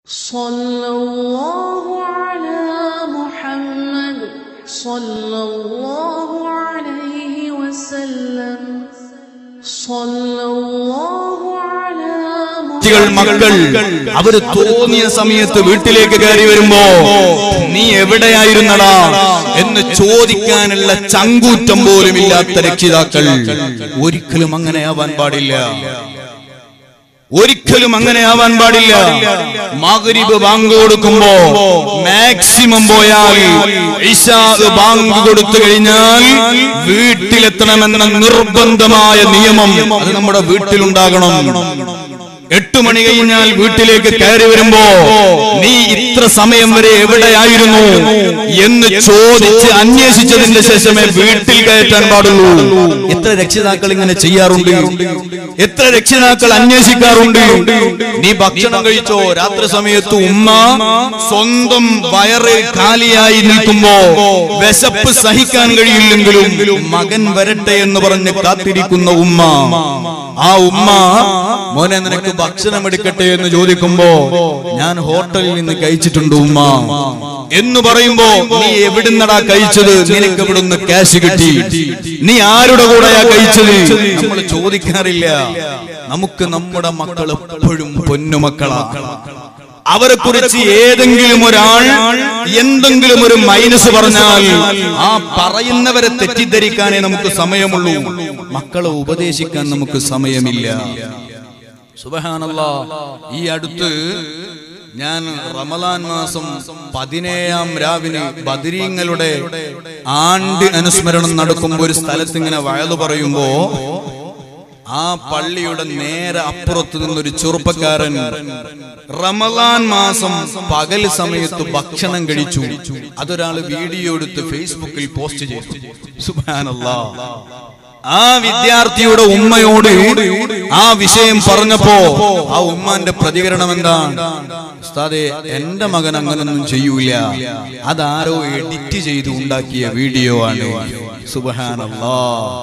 صلى الله على محمد صلى الله عليه وسلم صلى الله على കുട്ടികൾ മക്കൾ അവര് തോന്നിയ സമയത്ത് വീട്ടിലേക്ക് കയറി വരുമ്പോ നീ എവിടെയായിരുന്നടാ എന്ന് ചോദിക്കാനുള്ള ചങ്കൂറ്റം പോലും ഇല്ലാത്ത രക്ഷിതാക്കൾ ഒരിക്കലും അങ്ങനെ ആവാൻ പാടില്ല ഒരിക്കലും അങ്ങനെ ആവാൻ പാടില്ല മകരിബ് ബാങ്ക് കൊടുക്കുമ്പോ മാക്സിമം പോയാൽ ഇശാ ബാങ്ക് കൊടുത്തു കഴിഞ്ഞാൽ വീട്ടിലെത്തണമെന്ന നിർബന്ധമായ നിയമം അത് നമ്മുടെ വീട്ടിലുണ്ടാകണം എട്ടു മണി കഴിഞ്ഞാൽ വീട്ടിലേക്ക് കയറി വരുമ്പോ നീ ഇത്ര സമയം വരെ എവിടെയായിരുന്നു എന്ന് ചോദിച്ച് അന്വേഷിച്ചതിന്റെ ശേഷമേ വീട്ടിൽ കയറ്റാൻ പാടുള്ളൂ എത്ര രക്ഷിതാക്കൾ ഇങ്ങനെ ചെയ്യാറുണ്ട് എത്ര രക്ഷിതാക്കൾ അന്വേഷിക്കാറുണ്ട് നീ ഭക്ഷണം കഴിച്ചോ രാത്രി സമയത്ത് ഉമ്മ സ്വന്തം വയറ് കാലിയായി നിൽക്കുമ്പോ വിശപ്പ് സഹിക്കാൻ കഴിയില്ലെങ്കിലും മകൻ വരട്ടെ എന്ന് പറഞ്ഞ് കാത്തിരിക്കുന്ന ഉമ്മ ആ ഉമ്മ മോനെ നിനക്ക് ഭക്ഷണം എടുക്കട്ടെ എന്ന് ചോദിക്കുമ്പോ ഞാൻ ഹോട്ടലിൽ നിന്ന് കഴിച്ചിട്ടുണ്ട് ഉമ്മ എന്ന് പറയുമ്പോ നീ എവിടുന്നടാ കഴിച്ചത് നിനക്ക് എവിടുന്ന് ക്യാഷ് കിട്ടി നീ ആരുടെ കൂടെയാ കഴിച്ചത് നമ്മൾ ചോദിക്കാറില്ല നമുക്ക് നമ്മുടെ മക്കൾ എപ്പോഴും പൊന്നുമക്കളാ അവരെ കുറിച്ച് ഏതെങ്കിലും ഒരാൾ എന്തെങ്കിലും ഒരു മൈനസ് പറഞ്ഞാൽ ആ പറയുന്നവരെ തെറ്റിദ്ധരിക്കാനേ നമുക്ക് സമയമുള്ളൂ മക്കളെ ഉപദേശിക്കാൻ നമുക്ക് സമയമില്ല സുബഹാനല്ലാ ഈ അടുത്ത് ഞാൻ റമലാൻ മാസം പതിനേഴാം രാവിന് ബദരീങ്ങളുടെ ആണ്ട് അനുസ്മരണം നടക്കുമ്പോ ഒരു സ്ഥലത്ത് ഇങ്ങനെ വയലു പറയുമ്പോ ആ പള്ളിയുടെ നേരെ അപ്പുറത്ത് നിന്നൊരു ചെറുപ്പക്കാരൻ റമലാൻ മാസം പകൽ സമയത്ത് ഭക്ഷണം കഴിച്ചു അതൊരാൾ വീഡിയോ എടുത്ത് ഫേസ്ബുക്കിൽ പോസ്റ്റ് ചെയ്തു സുബാനല്ലാ ആ വിദ്യാർത്ഥിയുടെ ഉമ്മയോട് ആ വിഷയം പറഞ്ഞപ്പോ ആ ഉമ്മാന്റെ പ്രതികരണം എന്താണ് ഉസ്താദെ എന്റെ മകൻ അങ്ങനൊന്നും ചെയ്യൂല അതാരോ എഡിറ്റ് ചെയ്ത് ഉണ്ടാക്കിയ വീഡിയോ ആണ് സുബഹാനല്ലാ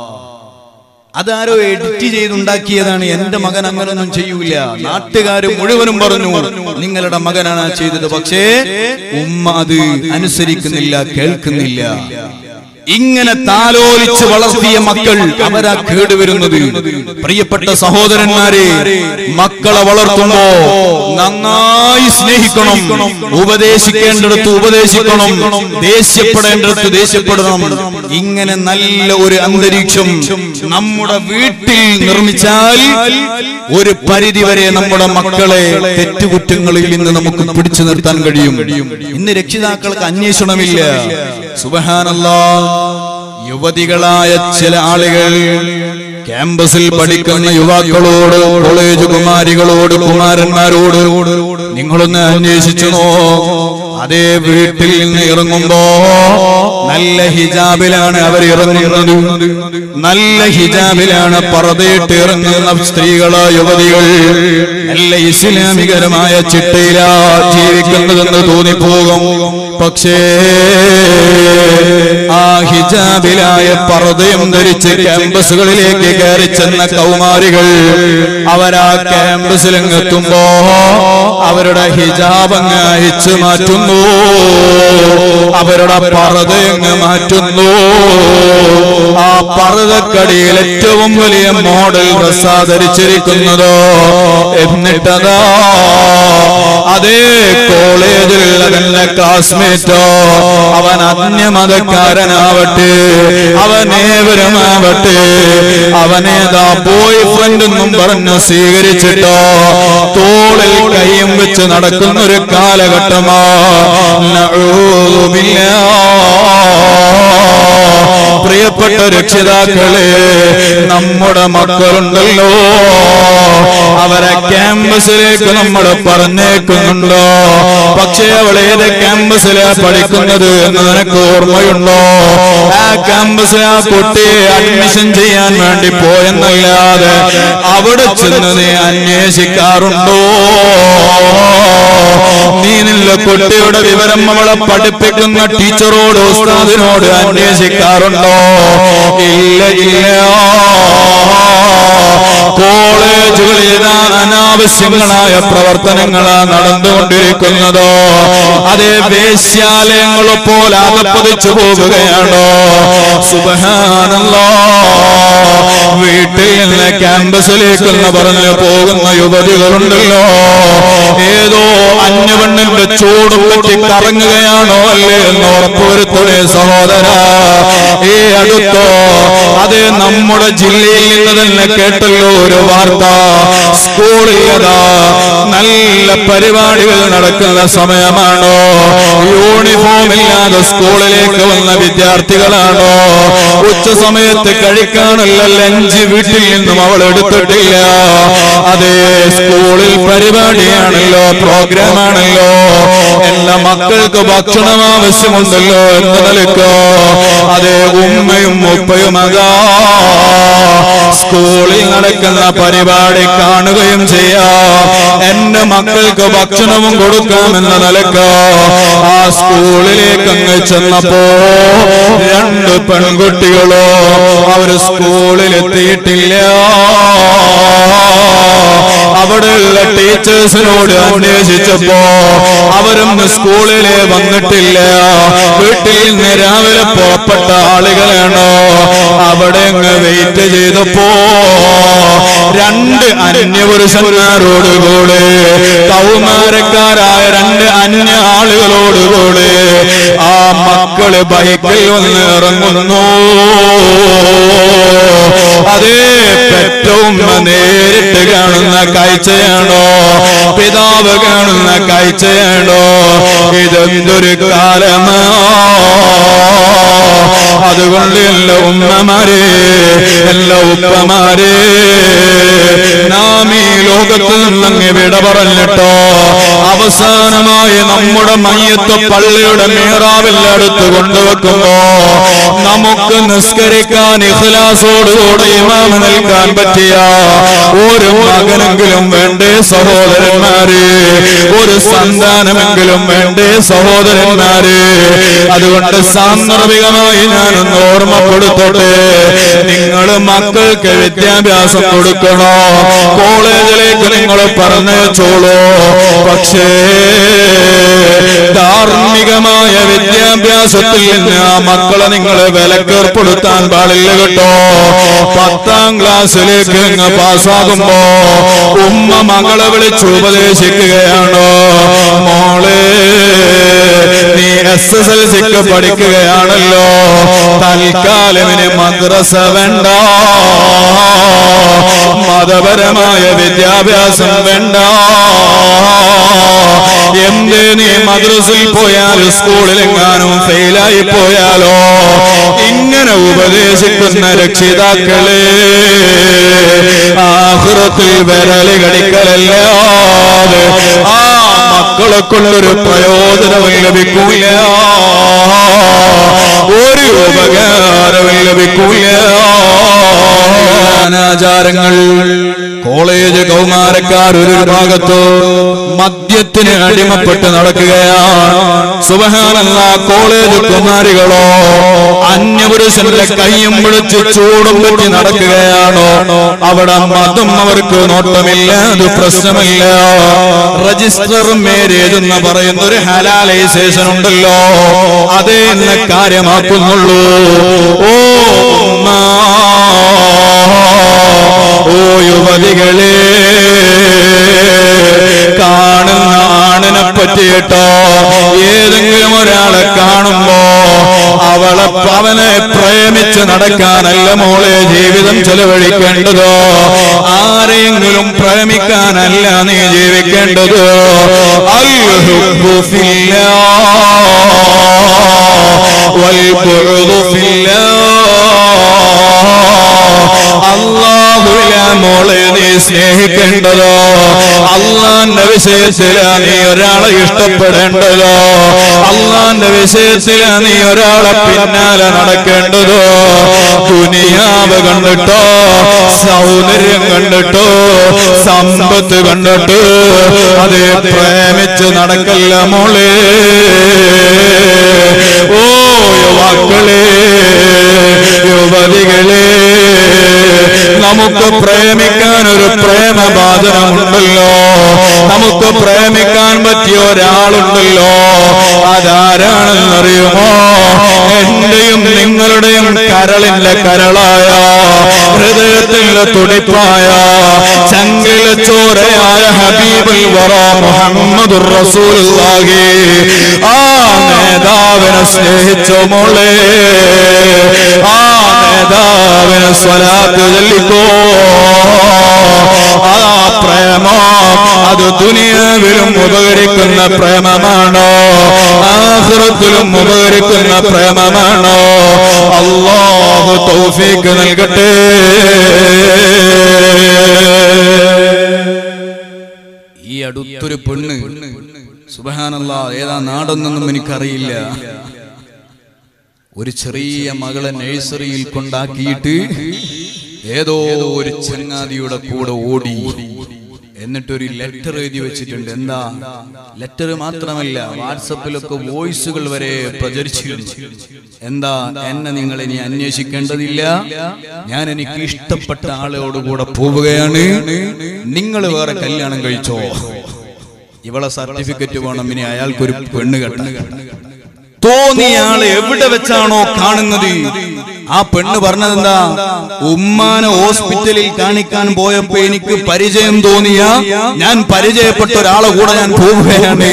അതാരോ എഡിറ്റ് ചെയ്തുണ്ടാക്കിയതാണ് എന്റെ മകൻ അങ്ങനൊന്നും ചെയ്യൂല നാട്ടുകാർ മുഴുവനും പറഞ്ഞു നിങ്ങളുടെ മകനാണ് ആ ചെയ്തത് പക്ഷേ ഉമ്മ അത് അനുസരിക്കുന്നില്ല കേൾക്കുന്നില്ല ഇങ്ങനെ താലോലിച്ച് വളർത്തിയ മക്കൾ അവരാ കേടുവരുന്നത് പ്രിയപ്പെട്ട സഹോദരന്മാരെ മക്കളെ വളർത്തുമ്പോ നന്നായി സ്നേഹിക്കണം ഉപദേശിക്കേണ്ടിടത്ത് ഉപദേശിക്കണം ദേഷ്യപ്പെടേണ്ടിടത്ത് ദേഷ്യപ്പെടണം ഇങ്ങനെ നല്ല ഒരു അന്തരീക്ഷം നമ്മുടെ വീട്ടിൽ നിർമ്മിച്ചാൽ ഒരു പരിധി വരെ നമ്മുടെ മക്കളെ തെറ്റുകുറ്റങ്ങളിൽ നിന്ന് നമുക്ക് പിടിച്ചു നിർത്താൻ കഴിയും ഇന്ന് രക്ഷിതാക്കൾക്ക് അന്വേഷണമില്ല സുബഹാനല്ലാ യുവതികളായ ചില ആളുകൾ ക്യാമ്പസിൽ പഠിക്കുന്ന യുവാക്കളോട് കോളേജ് കുമാരികളോട് കുമാരന്മാരോട് നിങ്ങളൊന്ന് അന്വേഷിച്ചു നോ അതേ വീട്ടിൽ നിന്ന് ഇറങ്ങുമ്പോ നല്ല ഹിജാബിലാണ് അവർ ഇറങ്ങുന്നത് നല്ല ഹിജാബിലാണ് പറതയിട്ട് ഇറങ്ങുന്ന സ്ത്രീകളോ യുവതികൾ നല്ല ഇസ്ലാമികരമായ ചിട്ടയിലാ ജീവിക്കുന്നതെന്ന് തോന്നിപ്പോകും പക്ഷേ ആ ഹിജാബിലായ പർദ്ദയും ധരിച്ച് ക്യാമ്പസുകളിലേക്ക് കയറി ചെന്ന കൗമാരികൾ അവരാ ക്യാമ്പസിലെത്തുമ്പോ അവരുടെ ഹിജാബ് അങ്ങ് അയച്ചു മാറ്റുന്നു അവരുടെ പർദ്ദയങ്ങ് മാറ്റുന്നു ആ പർദ്ദക്കടിയിൽ ഏറ്റവും വലിയ മോഡൽ ഡ്രസ്സാ ധരിച്ചിരിക്കുന്നതോ എന്നിട്ടതാ അതേ കോളേജിലുള്ള തന്നെ ക്ലാസ്മേറ്റോ അവൻ അന്യമതക്കാരനാവട്ടെ അവനേവരുമാവട്ടെ അവനേതാ ബോയ് ഫ്രണ്ട് എന്നും പറഞ്ഞ് സ്വീകരിച്ചിട്ടോ തോളിൽ കൈയും വെച്ച് നടക്കുന്ന ഒരു കാലഘട്ടമാ നഊദുബില്ലാ. പ്രിയപ്പെട്ട രക്ഷിതാക്കളെ നമ്മുടെ മക്കളുണ്ടല്ലോ അവരെ ക്യാമ്പസിലേക്ക് നമ്മൾ പറഞ്ഞേക്കുന്നുണ്ടോ പക്ഷേ അവൾ ഏത് ക്യാമ്പസിലാ പഠിക്കുന്നത് എന്ന് നിനക്ക് ഓർമ്മയുണ്ടോ ആ ക്യാമ്പസിൽ ആ കുട്ടിയെ അഡ്മിഷൻ ചെയ്യാൻ വേണ്ടി പോയെന്നല്ലാതെ അവിടെ ചെന്ന് നീ അന്വേഷിക്കാറുണ്ടോ നീ നിന്റെ കുട്ടിയുടെ വിവരം അവളെ പഠിപ്പിക്കുന്ന ടീച്ചറോട് ഉസ്താദിനോട് അന്വേഷിക്കാറുണ്ടോ ഇല്ല ഇല്ല കോളേജുകളിൽ ഇതാ അനാവശ്യങ്ങളായ പ്രവർത്തനങ്ങളാണ് നടന്നുകൊണ്ടിരിക്കുന്നത് അതേ വേശ്യാലയങ്ങളെ പോലെ അകപ്പതിച്ചു പോവുകയാണോ സുബഹാനല്ലോ വീട്ടിൽ നിന്ന് ക്യാമ്പസിലേക്ക് എന്ന് പറഞ്ഞ് പോകുന്ന യുവതികളുണ്ടല്ലോ ഏതോ അന്യവണ്ണിന്റെ ചൂടും പറ്റി കറങ്ങുകയാണോ അല്ലേ എന്ന് ഉറപ്പുവരുത്തണേ സഹോദര ഈ അടുത്തോ അതേ നമ്മുടെ ജില്ലയിൽ നിന്ന് തന്നെ കേട്ടല്ലോ ഒരു വാർത്ത സ്കൂളിൽ അതാ നല്ല പരിപാടികൾ നടക്കുന്ന സമയമാണോ യൂണിഫോം ഇല്ലാതെ സ്കൂളിലേക്ക് വന്ന വിദ്യാർത്ഥികളാണോ ഉച്ച സമയത്ത് കഴിക്കാനുള്ള ലഞ്ച് വീട്ടിൽ നിന്നും അവൾ എടുത്തിട്ടില്ല അതേ സ്കൂളിൽ പരിപാടിയാണല്ലോ പ്രോഗ്രാം ആണല്ലോ എല്ലാ മക്കൾക്ക് ഭക്ഷണം ആവശ്യമുണ്ടല്ലോ എന്ന് നിലക്കോ അതേ ഉമ്മയും ഉപ്പയും അതാ സ്കൂളിൽ നടക്കുന്ന പരിപാടി കാണുകയും ചെയ്യാം എന്റെ മക്കൾക്ക് ഭക്ഷണവും കൊടുക്കാമെന്ന നിലക്ക് ആ സ്കൂളിലേക്ക് അങ്ങ് ചെന്നപ്പോ രണ്ട് പെൺകുട്ടികളോ അവര് സ്കൂളിൽ എത്തിയിട്ടില്ല അവിടെയുള്ള ടീച്ചേഴ്സിനോട് അന്വേഷിച്ചപ്പോ അവരും സ്കൂളിലെ വന്നിട്ടില്ല വീട്ടിൽ നിന്ന് രാവിലെ പുറപ്പെട്ട ആളുകളാണോ അവിടെ അങ്ങ് വെയിറ്റ് ചെയ്തപ്പോ രണ്ട് അന്യപുരുഷന്മാരോടുകൂടെ കൗമാരക്കാരായ രണ്ട് അന്യ ആളുകളോടുകൂടെ ആ മക്കള് ബൈക്കിൽ വന്ന് ഇറങ്ങുന്നു അതേ പെറ്റവും നേരിട്ട് കാണുന്ന കാഴ്ചയാണോ പിതാവ് കാണുന്ന കാഴ്ചയാണോ ഇതെന്തൊരു കാലമാ അതുകൊണ്ട് എല്ലാ ഉമ്മമാരെ എല്ലാ ഉപ്പമാരെ നാം ഈ ലോകത്ത് നിന്നങ്ങ് വിട പറഞ്ഞിട്ടോ അവസാനമായി നമ്മുടെ മയ്യത്ത് പള്ളിയുടെ മീറാവിൽ അടുത്ത് കൊണ്ടുവെക്കുമ്പോ നമുക്ക് നിസ്കരിക്കാൻ ഇഖ്ലാസോടുകൂടെ ഇമാമ് നിൽക്കാൻ പറ്റിയ ഒരു മകനെങ്കിലും വേണ്ടേ സഹോദരന്മാരെ ഒരു സന്താനമെങ്കിലും വേണ്ടേ സഹോദരന്മാരെ അതുകൊണ്ട് സാന്ദർഭികമായി ഞാനൊന്ന് ഓർമ്മപ്പെടുത്തട്ടെ നിങ്ങൾ മക്കൾക്ക് വിദ്യാഭ്യാസം കൊടുക്കണോ കോളേജിലേക്ക് നിങ്ങൾ പറഞ്ഞേച്ചോളൂ പക്ഷേ ധാർമ്മികമായ വിദ്യാഭ്യാസത്തിൽ നിന്ന് ആ മക്കളെ നിങ്ങൾ വിലക്കേർപ്പെടുത്താൻ പാടില്ല കേട്ടോ പത്താം ക്ലാസ്സിലേക്ക് അങ്ങ് പാസ്സാകുമ്പോ ഉമ്മ മകളെ വിളിച്ച് ഉപദേശിക്കുകയാണോ മോളെ നീ എസ് എസ് എൽ സിക്ക് പഠിക്കുകയാണല്ലോ തൽക്കാലം ഇനി മദ്രസ വേണ്ട മതപരമായ വിദ്യാഭ്യാസം വേണ്ട എന്തേ നീ മദ്രസിൽ പോയാൽ സ്കൂളിലെങ്ങാനും ഫെയിലായി പോയാലോ ഇങ്ങനെ ഉപദേശിക്കുന്ന രക്ഷിതാക്കളെ ആഹൃത്തിൽ വിരല് കടിക്കലല്ലാതെ ആ മക്കളെ കൊണ്ടൊരു പ്രയോജനവും ലഭിക്കൂല ഒരു ഉപകാരവും ലഭിക്കൂല അനാചാരങ്ങൾ കോളേജ് കൗമാരക്കാർ ഒരു ഭാഗത്ത് മദ്യത്തിന് അടിമപ്പെട്ട് നടക്കുകയാണ് സുബഹാനല്ല കോളേജ് കുമാരികളോ അന്യപുരുഷന്റെ കൈയും പിടിച്ച് ചൂടും പറ്റി നടക്കുകയാണോ അവിടെ മതം അവർക്ക് നോട്ടമില്ല അത് പ്രശ്നമില്ല രജിസ്റ്റർ മേരേജ് എന്ന് പറയുന്ന ഒരു ഹലാലൈസേഷൻ ഉണ്ടല്ലോ അതേ എന്നെ കാര്യമാക്കുന്നുള്ളൂ ഓ ഉമ്മ ഓ യുവതികളെ കാണുന്ന ആണിനെ പറ്റിയിട്ടോ ഏതെങ്കിലും ഒരാളെ കാണുമ്പോ അവളെ അവനെ പ്രേമിച്ച് നടക്കാനല്ല മോളെ ജീവിതം ചെലവഴിക്കേണ്ടതോ ആരെയെങ്കിലും പ്രേമിക്കാനല്ല നീ ജീവിക്കേണ്ടത് അൽഹുബ്ബു ഫില്ലാ വൽബുഅ്ദു ഫില്ലാ അള്ളാഹുവിലെ മോളെ നീ സ്നേഹിക്കേണ്ടതോ അള്ളാന്റെ വിഷയത്തിലാ നീ ഒരാളെ ഇഷ്ടപ്പെടേണ്ടതോ അള്ളാന്റെ വിഷയത്തിലാ നീ ഒരാളെ പിന്നാലെ നടക്കേണ്ടതോ ദുനിയാവ് കണ്ടിട്ടോ സൗന്ദര്യം കണ്ടിട്ടോ സമ്പത്ത് കണ്ടിട്ടോ അതെ പ്രേമിച്ച് നടക്കല്ല മോളെ ഓ യുവാക്കളെ യുവതികളെ നമുക്ക് പ്രേമിക്കാൻ ഒരു പ്രേമബാധനമുണ്ടല്ലോ നമുക്ക് പ്രേമിക്കാൻ പറ്റിയ ഒരാളുണ്ടല്ലോ അതാരാണെന്നറിയുമോ എന്റെയും നിങ്ങളുടെയും കരളിന്റെ കരളായ ഹൃദയത്തിന്റെ തുടിപ്പായ ചങ്കിലെ ചോരയായ ഹബീബുൽ വറ മുഹമ്മദുർ റസൂലുള്ളാഹി ആ നേതാവിനെ സ്നേഹിച്ചോ മോളെ ആ നേതാവിനെ സ്വലാത്ത് ചൊല്ലിക്കോ ആ പ്രേമം അത് ദുനിയാവിലും ഉപകരിക്കുന്ന പ്രേമമാണോ ആഹ്റത്തിലും ഉപകരിക്കുന്ന പ്രേമമാണോ അള്ളാഹു തൗഫീക്ക് നൽകട്ടെ ഈ അടുത്തൊരു പെണ്ണ് സുബഹാനല്ല ഏതാ നാടൊന്നൊന്നും എനിക്കറിയില്ല ഒരു ചെറിയ മകളെ നഴ്സറിയിൽ കൊണ്ടാക്കിയിട്ട് ഏതോ ഒരു ചങ്ങാതിയുടെ കൂടെ ഓടി എന്നിട്ടൊരു ലെറ്റർ എഴുതി വെച്ചിട്ടുണ്ട് എന്താ ലെറ്റർ മാത്രമല്ല വാട്സപ്പിലൊക്കെ വോയിസുകൾ വരെ പ്രചരിച്ചിരുന്നു എന്താ എന്നെ നിങ്ങൾ ഇനി അന്വേഷിക്കേണ്ടതില്ല ഞാൻ എനിക്ക് ഇഷ്ടപ്പെട്ട ആളോട് കൂടെ പോവുകയാണ് നിങ്ങൾ വേറെ കല്യാണം കഴിച്ചോ ഇവളെ സർട്ടിഫിക്കറ്റ് വേണം ഇനി അയാൾക്കൊരു പെണ്ണ് കെട്ട തോന്നിയ ആള് എവിടെ വെച്ചാണോ കാണുന്നത് ആ പെണ്ണ് പറഞ്ഞതെന്താ ഉമ്മാനെ ഹോസ്പിറ്റലിൽ കാണിക്കാൻ പോയപ്പോ എനിക്ക് പരിചയം തോന്നിയ ഞാൻ പരിചയപ്പെട്ട ഒരാളെ കൂടെ ഞാൻ പോവുകയാണ്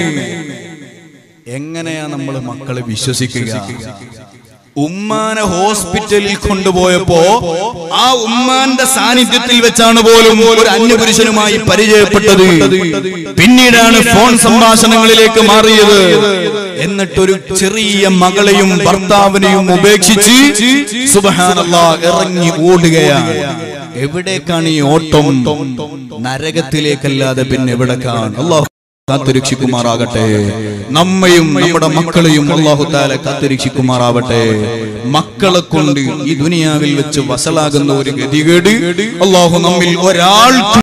എങ്ങനെയാ നമ്മൾ മക്കളെ വിശ്വസിക്കുക ഉമ്മാനെ ഹോസ്പിറ്റലിൽ കൊണ്ടുപോയപ്പോ ആ ഉമ്മാന്റെ സാന്നിധ്യത്തിൽ വെച്ചാണ് പോലും ഒരു അന്യപുരുഷനുമായി പരിചയപ്പെട്ടത് പിന്നീടാണ് ഫോൺ സംഭാഷണങ്ങളിലേക്ക് മാറിയത് എന്നിട്ടൊരു ചെറിയ മകളെയും ഭർത്താവിനെയും ഉപേക്ഷിച്ച് സുബഹാനല്ലാ ഇറങ്ങി ഓടുകയാണ് എവിടേക്കാണ് ഈ ഓട്ടം നരകത്തിലേക്കല്ലാതെ പിന്നെ എവിടേക്കാണ് അള്ളാഹു കാത്തുരക്ഷിക്കുമാറാകട്ടെ നമ്മയും നമ്മുടെ മക്കളെയും അള്ളാഹു താല കാത്തുരക്ഷിക്കുമാറാവട്ടെ മക്കളെ കൊണ്ട് ഈ ദുനിയാവിൽ വെച്ച് വസലാകുന്ന ഒരു ഗതികേട് അള്ളാഹു നമ്മിൽ ഒരാൾ